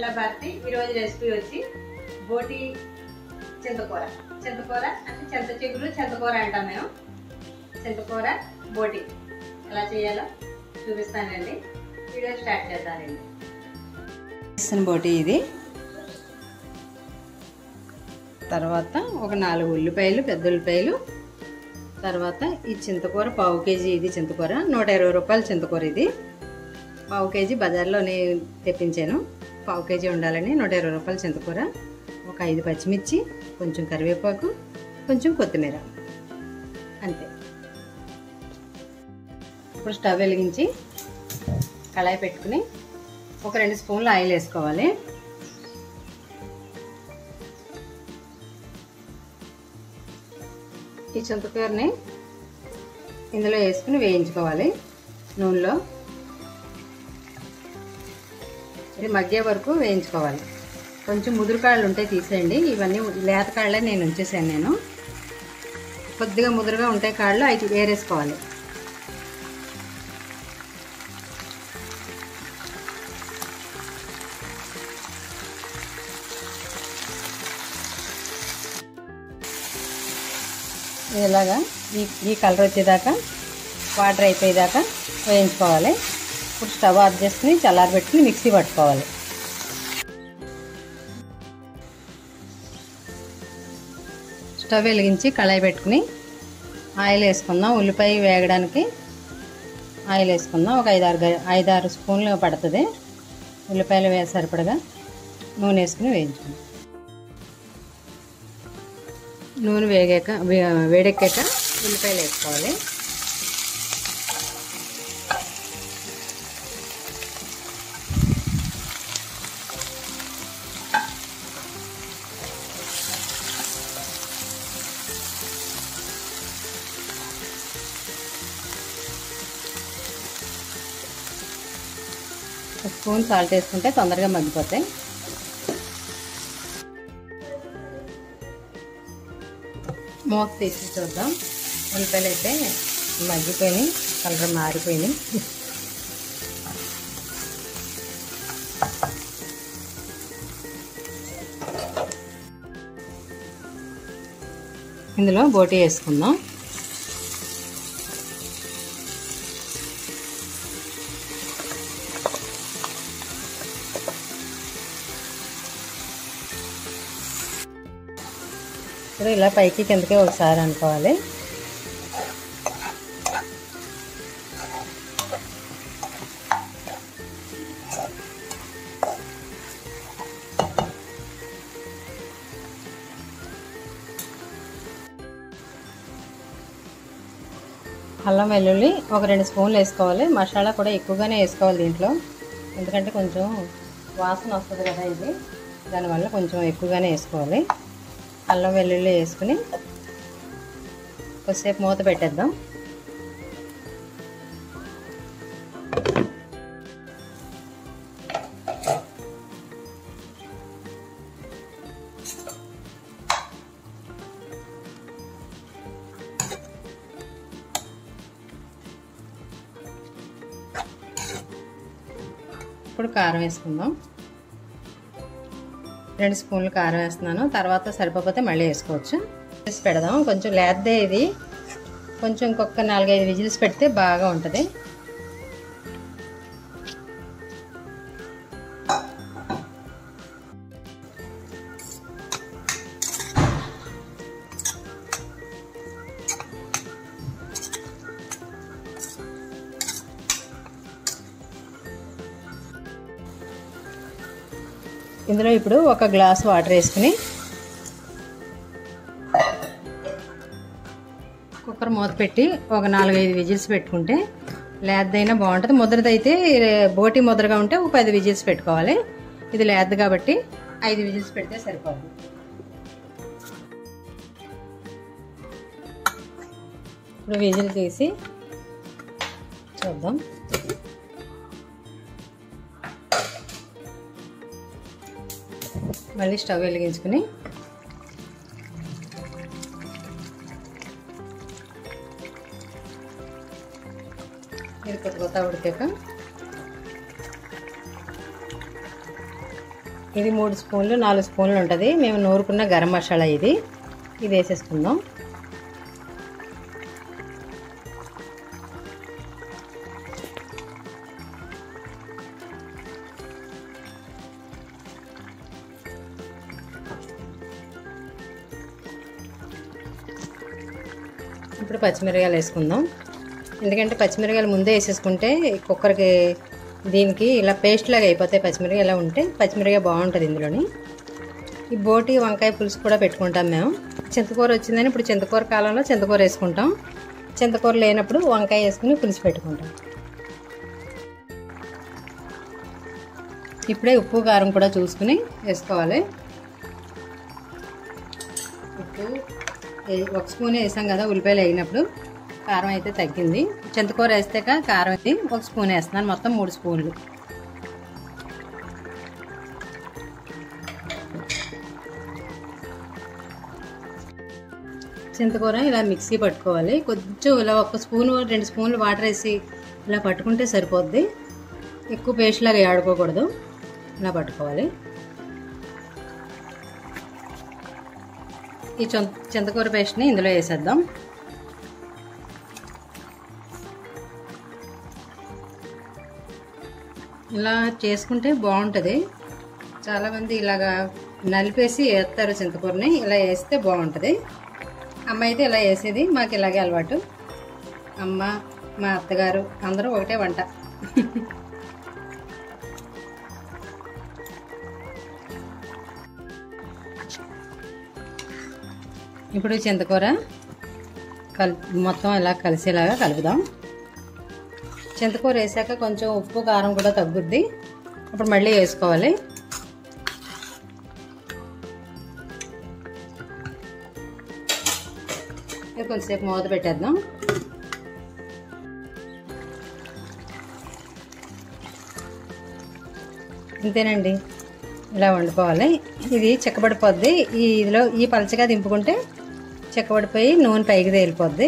Hello Bharati ఈరోజు recipe వచ్చి బోటి చింతకూర చింతకూర అంటే చింత చిగురు చింతకూర అంటాం మేము చింతకూర బోటి ఎలా చేయాలో చూపిస్తానండి వీడియో స్టార్ట్ చేద్దానండి వేసిన బోటి ఇది తర్వాత ఒక నాలుగు ఉల్లిపాయలు పెద్ద ఉల్లిపాయలు తర్వాత ఈ చింతకూర పావు కేజీ ఇది చింతకూర నూట ఇరవై రూపాయలు చింతకూర ఇది పావు కేజీ బజార్లోనే తెప్పించాను పావు కేజీ ఉండాలని నూట ఇరవై రూపాయల చింతకూర ఒక ఐదు పచ్చిమిర్చి కొంచెం కరివేపాకు కొంచెం కొత్తిమీర అంతే ఇప్పుడు స్టవ్ వెలిగించి కళాయి పెట్టుకుని ఒక రెండు స్పూన్లు ఆయిల్ వేసుకోవాలి ఈ చింతకూరని ఇందులో వేసుకుని వేయించుకోవాలి నూనెలో ఇది మగ్గే వరకు వేయించుకోవాలి కొంచెం ముదురు కాళ్ళు ఉంటే తీసేయండి ఇవన్నీ లేత కాళ్ళే నేను ఉంచేసాను నేను కొద్దిగా ముదురుగా ఉంటే కాళ్ళు అవి వేరేసుకోవాలి ఇలాగా ఈ ఈ కలర్ వచ్చేదాకా వాటర్ అయిపోయేదాకా వేయించుకోవాలి ఇప్పుడు స్టవ్ ఆఫ్ చేసుకుని చల్లారబెట్టుకుని మిక్సీ పట్టుకోవాలి స్టవ్ వెలిగించి కళాయి పెట్టుకుని ఆయిల్ వేసుకుందాం ఉల్లిపాయ వేగడానికి ఆయిల్ వేసుకుందాం ఒక ఐదారు గ- ఐదారు స్పూన్లు పడుతుంది ఉల్లిపాయలు వే సరిపడగా నూనె వేసుకుని వేయించుకుందాం నూనె వేగాక వే- వేడెక్కాక ఉల్లిపాయలు వేసుకోవాలి ఒక స్పూన్ సాల్ట్ వేసుకుంటే తొందరగా మగ్గిపోతాయి మూత తీసి చూద్దాం ఉల్లిపాయలు అయితే మగ్గిపోయినాయి కలర్ మారిపోయినాయి ఇందులో బోటి వేసుకుందాం ఇప్పుడు ఇలా పైకి కిందకి ఒకసారి అనుకోవాలి అల్లం వెల్లుల్లి ఒక రెండు స్పూన్లు వేసుకోవాలి మసాలా కూడా ఎక్కువగానే వేసుకోవాలి దీంట్లో ఎందుకంటే కొంచెం వాసన వస్తుంది కదా ఇది దానివల్ల కొంచెం ఎక్కువగానే వేసుకోవాలి అల్లం వెల్లుల్లి వేసుకుని కొద్దిసేపు మూత పెట్టేద్దాం ఇప్పుడు కారం వేసుకుందాం రెండు స్పూన్లు కారం వేస్తున్నాను తర్వాత సరిపోతే మళ్ళీ వేసుకోవచ్చు వేసి పెడదాం కొంచెం లేద్దే ఇది కొంచెం ఇంకొక నాలుగైదు విజిల్స్ పెడితే బాగా ఉంటుంది ఇందులో ఇప్పుడు ఒక గ్లాస్ వాటర్ వేసుకుని కుక్కర్ మూత పెట్టి ఒక నాలుగైదు విజిల్స్ పెట్టుకుంటే లేద్దైనా బాగుంటుంది ముద్రదైతే బోటి ముద్రగా ఉంటే ఒక పది విజిల్స్ పెట్టుకోవాలి ఇది లేద్ది కాబట్టి ఐదు విజిల్స్ పెడితే సరిపోతుంది ఇప్పుడు విజిల్ తీసి చూద్దాం మళ్ళీ స్టవ్ వెలిగించుకుని ఇది కొత్త కొత్త ఉడికాక ఇది మూడు స్పూన్లు నాలుగు స్పూన్లు ఉంటుంది మేము నూరుకున్న గరం మసాలా ఇది ఇది వేసేసుకుందాం ఇప్పుడు పచ్చిమిరకాయలు వేసుకుందాం ఎందుకంటే పచ్చిమిరకాయలు ముందే వేసేసుకుంటే కుక్కర్కి దీనికి ఇలా పేస్ట్ లాగా అయిపోతాయి పచ్చిమిరకాయ ఇలా ఉంటే పచ్చిమిరకాయ బాగుంటుంది ఇందులోని ఈ బోటి వంకాయ పులుసు కూడా పెట్టుకుంటాం మేము చింతకూర వచ్చిందని ఇప్పుడు చింతకూర కాలంలో చింతకూర వేసుకుంటాం చింతకూర లేనప్పుడు వంకాయ వేసుకుని పులుసు పెట్టుకుంటాం ఇప్పుడే ఉప్పు కారం కూడా చూసుకుని వేసుకోవాలి ఉప్పు ఏ- ఒక స్పూన్ వేసాం కదా ఉల్లిపాయలు వేగినప్పుడు కారం అయితే తగ్గింది చింతకూర వేస్తాక కారం అయితే ఒక స్పూన్ వేస్తున్నాను మొత్తం మూడు స్పూన్లు చింతకూర ఇలా మిక్సీ పట్టుకోవాలి కొంచెం ఇలా ఒక స్పూన్ రెండు స్పూన్లు వాటర్ వేసి ఇలా పట్టుకుంటే సరిపోద్ది ఎక్కువ పేస్ట్ లాగా ఆడుకోకూడదు ఇలా పట్టుకోవాలి ఈ చింత చింతకూర పేస్ట్ని ఇందులో వేసేద్దాం ఇలా చేసుకుంటే బాగుంటుంది చాలామంది ఇలాగా నలిపేసి వేస్తారు చింతకూరని ఇలా వేస్తే బాగుంటుంది అమ్మ అయితే ఇలా వేసేది మాకు ఇలాగే అలవాటు అమ్మ మా అత్తగారు అందరూ ఒకటే వంట ఇప్పుడు చింతకూర కల్ మొత్తం ఇలా కలిసేలాగా కలుపుదాం చింతకూర వేసాక కొంచెం ఉప్పు కారం కూడా తగ్గుద్ది అప్పుడు మళ్ళీ వేసుకోవాలి ఇది కొంచెంసేపు మూత పెట్టేద్దాం అంతేనండి ఇలా వండుకోవాలి ఇది చెక్కబడిపోద్ది ఈ ఇదిలో ఈ పలచగా దింపుకుంటే చెక్కబడిపోయి నూనె పైకి తేలిపోద్ది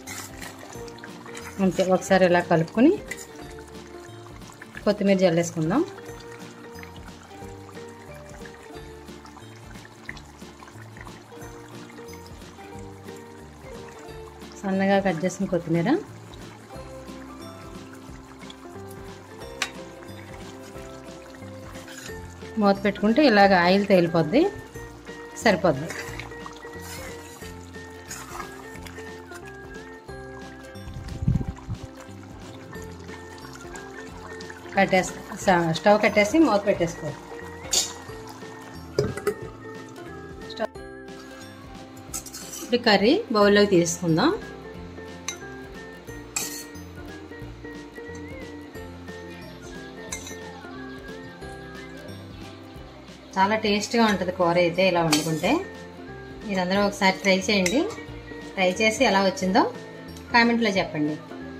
అంతే ఒకసారి ఇలా కలుపుకొని కొత్తిమీర జల్లేసుకుందాం సన్నగా కట్ చేసిన కొత్తిమీర మూత పెట్టుకుంటే ఇలాగ ఆయిల్ తేలిపోద్ది సరిపోద్ది కట్టేసి స్టవ్ కట్టేసి మూత పెట్టేసుకో స్టవ్ ఇప్పుడు కర్రీ బౌల్లోకి తీసుకుందాం చాలా టేస్ట్గా ఉంటుంది కూర అయితే ఇలా వండుకుంటే మీరందరూ ఒకసారి ట్రై చేయండి ట్రై చేసి ఎలా వచ్చిందో కామెంట్లో చెప్పండి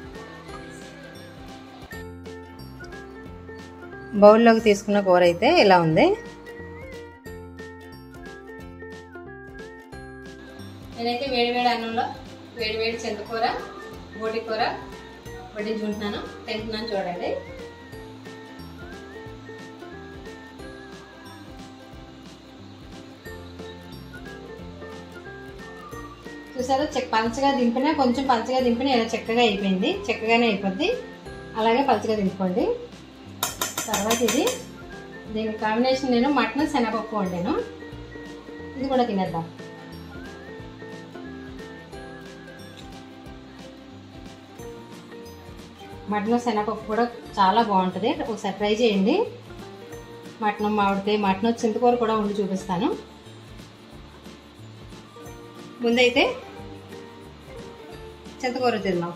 బౌల్లోకి తీసుకున్న కూర అయితే ఇలా ఉంది నేనైతే వేడివేడి అన్నంలో వేడివేడి చింతకూర బోటి కూర వడ్డించుకుంటున్నాను తింటున్నాను చూడండి చూసారా చెక్క పలచగా దింపినా కొంచెం పలచగా దింపినా ఇలా చక్కగా అయిపోయింది చక్కగానే అయిపోద్ది అలాగే పలచగా దింపుకోండి తర్వాత ఇది దీని కాంబినేషన్ నేను మటన్ శనగపప్పు వండాను ఇది కూడా తినేద్దాం మటన్ శనగపప్పు కూడా చాలా బాగుంటుంది ఒకసారి ట్రై చేయండి మటన్ మామిడికాయ మటన్ చింతకూర కూడా ఉండి చూపిస్తాను ముందైతే చింతకూర తిందాం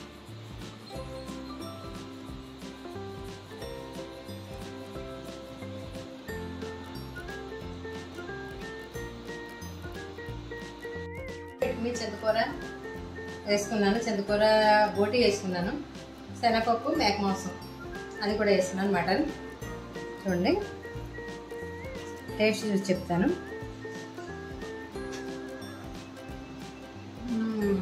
మీ చింతకూర వేసుకున్నాను చింతకూర బోటి వేసుకున్నాను శనగపప్పు మేక మాంసం అది కూడా వేసుకున్నాను మటన్ చూడండి టేస్ట్ చూసి చెప్తాను మ్మ్.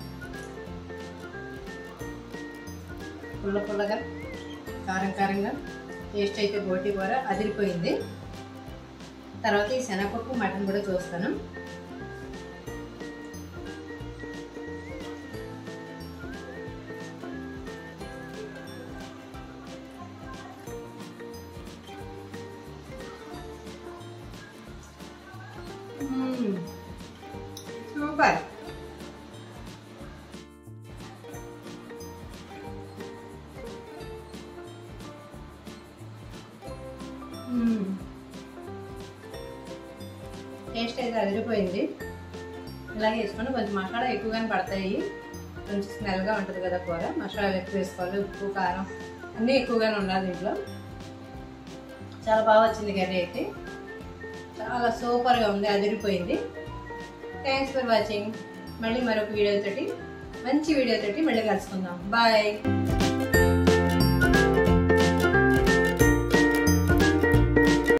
పుల్ల పుల్లగా కారం కారంగా టేస్ట్ అయితే బోటి కూర అదిరిపోయింది తర్వాత ఈ శనగపప్పు మటన్ కూడా చూస్తాను మ్మ్. సూపర్ మ్మ్. టేస్ట్ అయితే అదిరిపోయింది ఇలాగే వేసుకొని కొంచెం మసాలా ఎక్కువగానే పడతాయి కొంచెం స్మెల్గా ఉంటుంది కదా కూర మసాలాలు ఎక్కువ వేసుకోవాలి ఉప్పు కారం అన్నీ ఎక్కువగానే ఉండాలి దీంట్లో చాలా బాగా వచ్చింది కర్రీ అయితే చాలా సూపర్గా ఉంది అదిరిపోయింది థ్యాంక్స్ ఫర్ వాచింగ్ మళ్ళీ మరొక వీడియోతోటి మంచి వీడియోతోటి మళ్ళీ కలుసుకుందాం బాయ్